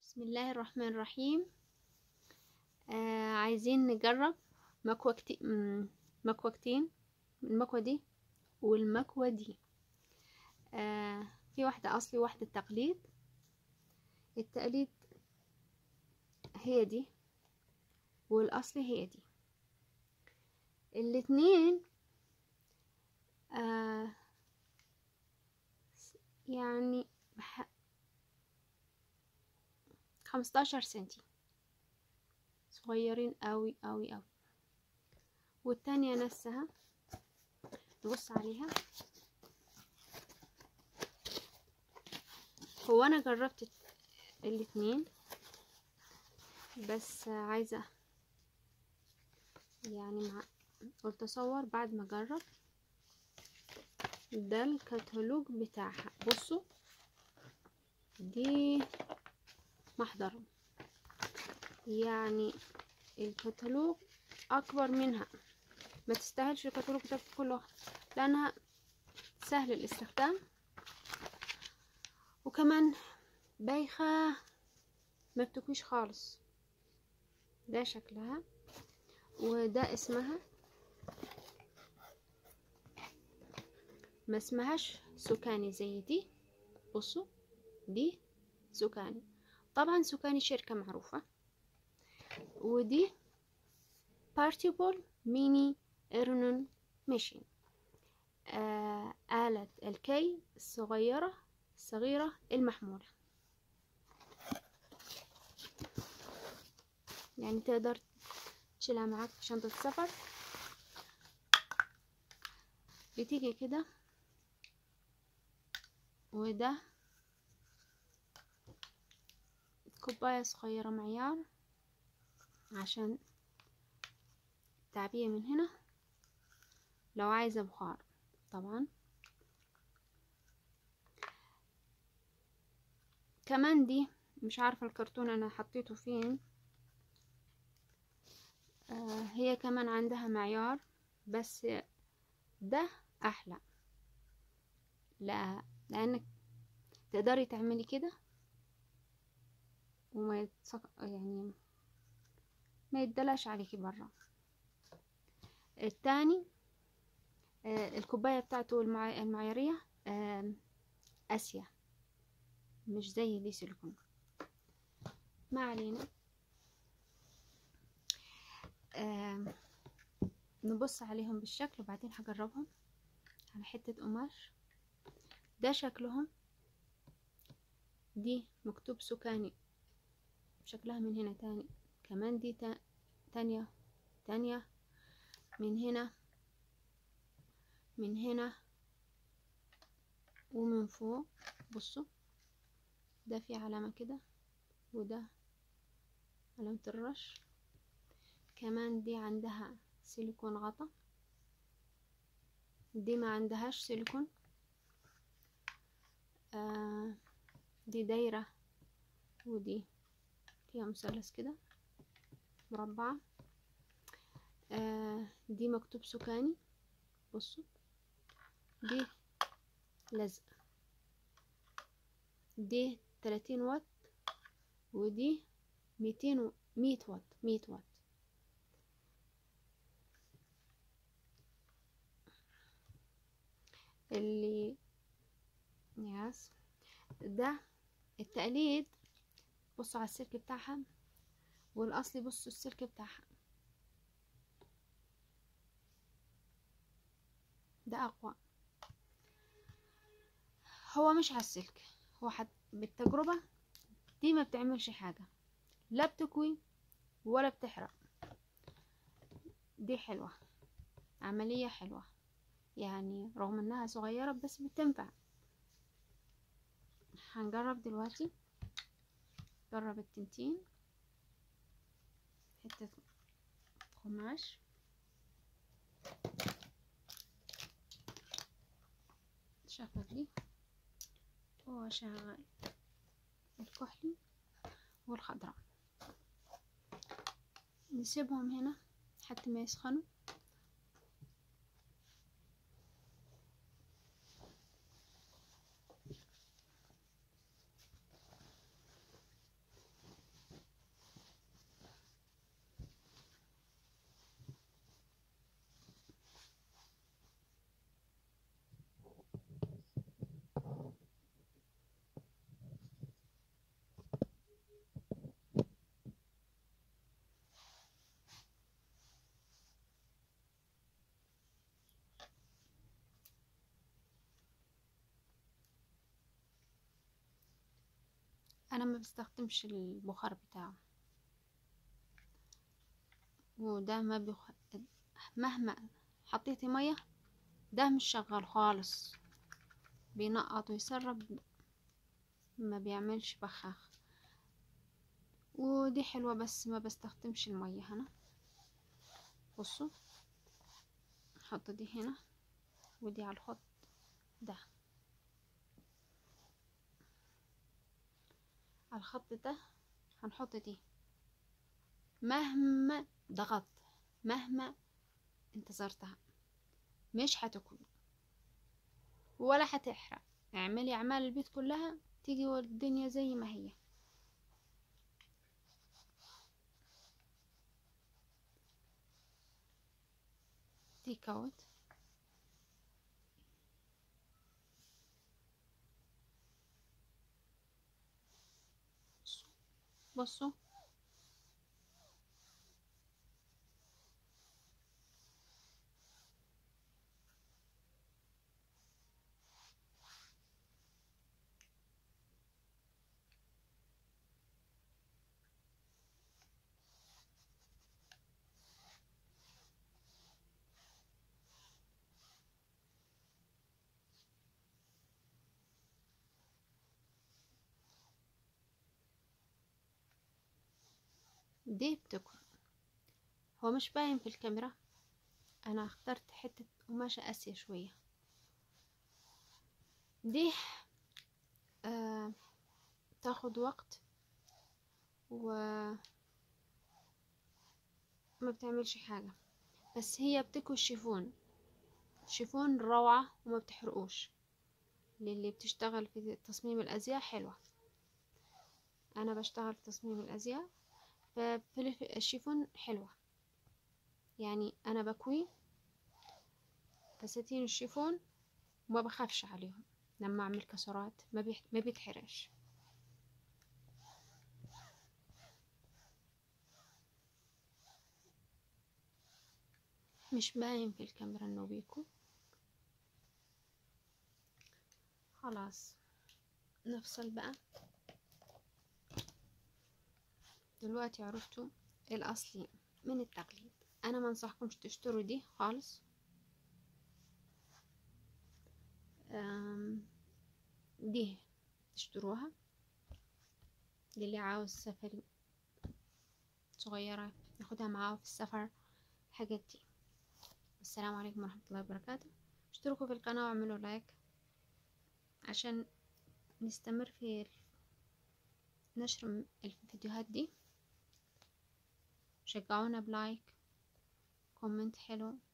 بسم الله الرحمن الرحيم آه عايزين نجرب مكوى كتي... مم، مكوكتين المكوى دي والمكوى دي آه في واحدة أصلي وواحدة تقليد التقليد هي دي والأصلي هي دي الاتنين آه يعني بح... خمستاشر سنتي صغيرين قوي قوي قوي والتانية نفسها نبص عليها هو انا جربت الاتنين بس عايزة يعني مع قلت اصور بعد ما اجرب ده الكتالوج بتاعها بصوا دي محضر يعني الكتالوج اكبر منها ما تستاهلش الكتالوج ده كله لانها سهل الاستخدام وكمان بايخة ما بتكويش خالص ده شكلها وده اسمها ما اسمهاش سكاني زي دي بصوا دي سكاني طبعا سكاني شركة معروفة ودي بارتيبل ميني ايرنون ماشين آه آلة الكي الصغيرة الصغيرة المحمولة يعني تقدر تشيلها معاك في شنطة السفر بتيجي كده وده كوباية صغيرة معيار عشان التعبية من هنا لو عايزة بخار طبعا كمان دي مش عارفة الكرتون انا حطيته فين آه هي كمان عندها معيار بس ده احلى لا لانك تقدري تعملي كده وما يتصق... يعني ما يدلاش عليكي برا التاني آه الكوباية بتاعته المع... المعيارية آه اسيا مش زي دي سيليكون ما علينا آه نبص عليهم بالشكل وبعدين هجربهم على حتة قماش ده شكلهم دي مكتوب سكاني شكلها من هنا تاني كمان دي تا... تانية تانية من هنا من هنا ومن فوق بصوا ده في علامة كده وده علامة الرش كمان دي عندها سيليكون غطا دي ما عندهاش سيليكون آه دي دايرة ودي فيها مثلث كده مربعة آه دي مكتوب سكاني بصوا دي لزق دي تلاتين واط ودي ميتين و... مية واط مية واط اللي ياس ده التقليد بصوا على السلك بتاعها والاصلي بصوا السلك بتاعها ده اقوى هو مش على السلك هو حد بالتجربة دي ما بتعملش حاجة لا بتكوي ولا بتحرق دي حلوة عملية حلوة يعني رغم انها صغيرة بس بتنفع هنجرب دلوقتي جرب التنتين حتة قماش شغل وشغل الكحلي والخضراء نسيبهم هنا حتى ما يسخنوا انا ما بستخدمش البخار بتاعه وده ما بيخ... مهما حطيتي ميه ده مش شغال خالص بينقط ويسرب ما بيعملش بخاخ ودي حلوة بس ما بستخدمش المية هنا بصوا احط دي هنا ودي على الخط ده على الخط ده هنحط دي مهما ضغطت مهما انتظرتها مش هتكوي ولا هتحرق اعملي اعمال البيت كلها تيجي والدنيا زي ما هي دي كوت بصوا دي بتكون هو مش باين في الكاميرا انا اخترت حتة قماشة قاسية شوية دي آه تاخد وقت و ما بتعملش حاجة بس هي بتكوي الشيفون شيفون روعة وما بتحرقوش للي بتشتغل في تصميم الأزياء حلوة أنا بشتغل في تصميم الأزياء فالشيفون حلوة يعني أنا بكوي فساتين الشيفون وما بخافش عليهم لما أعمل كسرات ما, بيح... ما بيتحرقش مش باين في الكاميرا انه بيكو خلاص نفصل بقى دلوقتي عرفتوا الأصلي من التقليد أنا ما انصحكمش تشتروا دي خالص دي تشتروها للي عاوز سفر صغيرة ياخدها معاه في السفر الحاجات دي السلام عليكم ورحمة الله وبركاته اشتركوا في القناة واعملوا لايك عشان نستمر في نشر الفيديوهات دي شجعونا بلايك كومنت حلو